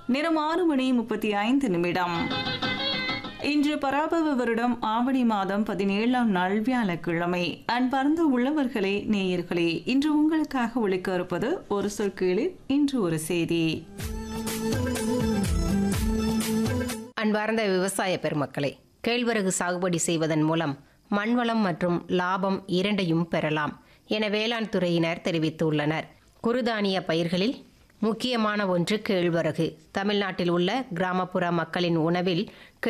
நேரம் ஆறு மணி முப்பத்தி ஐந்து நிமிடம் இன்று பராபவ வருடம் ஆவணி மாதம் பதினேழாம் நாள் வியாழக்கிழமை அன்பார்ந்த உள்ளவர்களே நேயர்களே இன்று உங்களுக்காக ஒழிக்க இருப்பது ஒரு சொற்கேளு இன்று ஒரு செய்தி அன்பார்ந்த விவசாய பெருமக்களே கேழ்வரகு சாகுபடி செய்வதன் மூலம் மண்வளம் மற்றும் லாபம் இரண்டையும் பெறலாம் என வேளாண் துறையினர் தெரிவித்துள்ளனர் குறுதானிய பயிர்களில் முக்கியமான ஒன்று கேழ்வரகு தமிழ்நாட்டில் உள்ள கிராமப்புற மக்களின் உணவில்